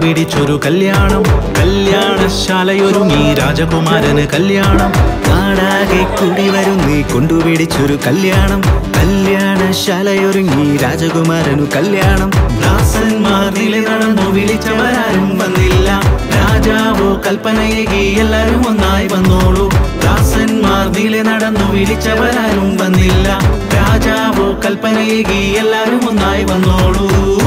കൊണ്ടുപിടിച്ചൊരു കല്യാണം കല്യാണശാലയൊരുങ്ങി രാജകുമാരന് കല്യാണം നാടാകെ കൂടി വരുന്നീ കൊണ്ടുപിടിച്ചൊരു കല്യാണം കല്യാണശാലയൊരുങ്ങി രാജകുമാരനു കല്യാണം ദാസന്മാർ നില നടന്നു വിളിച്ചവരാരും വന്നില്ല രാജാവോ കൽപ്പനയേകി എല്ലാരും ഒന്നായി വന്നോളൂ ദാസന്മാർ നില നടന്നു വിളിച്ചവരാരും വന്നില്ല രാജാവോ കൽപ്പനയേകി എല്ലാരും ഒന്നായി വന്നോളൂ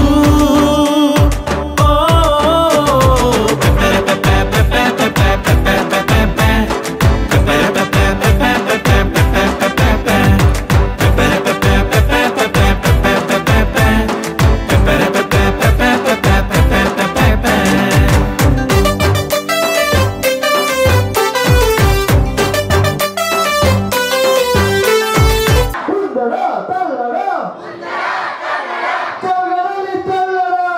Hundará, tallará. Tallará, tallará.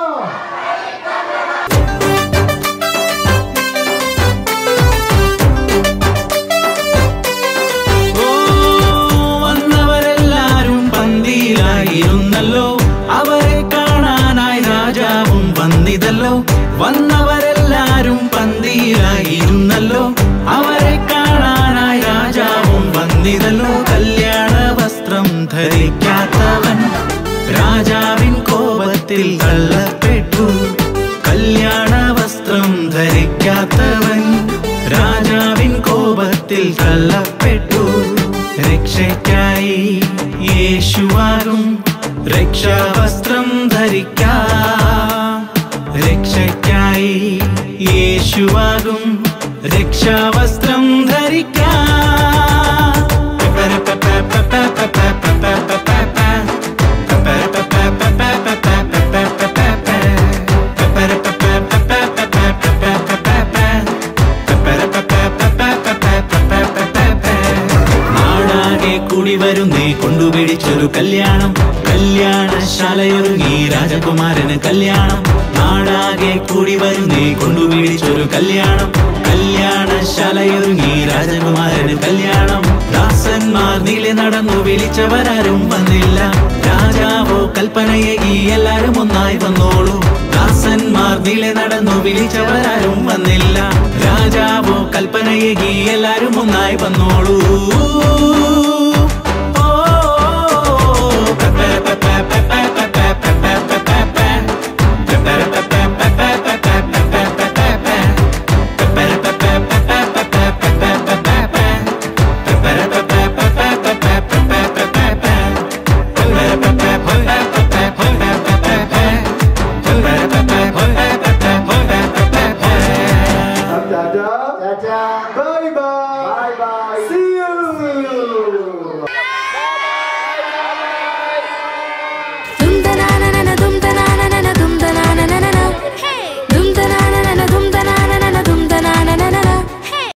ഓ, വന്നവരെല്ലാരും പന്തിയിലായിരുന്നല്ലോ അവരെ കാണാനായി രാജാവും വന്നിതല്ലോ വന്നവരെല്ലാരും പന്തിയിലായിരുന്നല്ലോ അവരെ കാണാനായി രാജാവും വന്നിതല്ലോ കല്യാണ വസ്ത്രം ധരിക്കാത്തവൻ രാജാവിൻ കോപത്തിൽ തള്ളപ്പെട്ടു കല്യാണ വസ്ത്രം ധരിക്കാത്തവൻ രാജാവിൻ കോപത്തിൽ തള്ളപ്പെട്ടു രക്ഷയ്ക്കായി യേശുവാകും രക്ഷാവസ്ത്രം ധരിക്കാം രക്ഷയ്ക്കായി യേശുവാകും രക്ഷാവസ്ത്രം ധരിക്കാം നാടാകെ കൂടി വരുന്നേ കൊണ്ടുപിടിച്ചൊരു കല്യാണം കല്യാണശാലയൊരുങ്ങി രാജകുമാരന് കല്യാണം നാടാകെ കൂടി വരുന്നേ കൊണ്ടുപിടിച്ചൊരു കല്യാണം കല്യാണശാലയൊരുങ്ങി രാജകുമാരന് കല്യാണം ദാസന്മാർ നില നടന്നു വിളിച്ചവരാരും വന്നില്ല രാജാവോ കൽപ്പനയേകി എല്ലാരും ഒന്നായി വന്നോളൂ ദാസന്മാർ നില നടന്നു വിളിച്ചവരാരും വന്നില്ല രാജാവോ കൽപ്പനയേകി എല്ലാരും ഒന്നായി വന്നോളൂ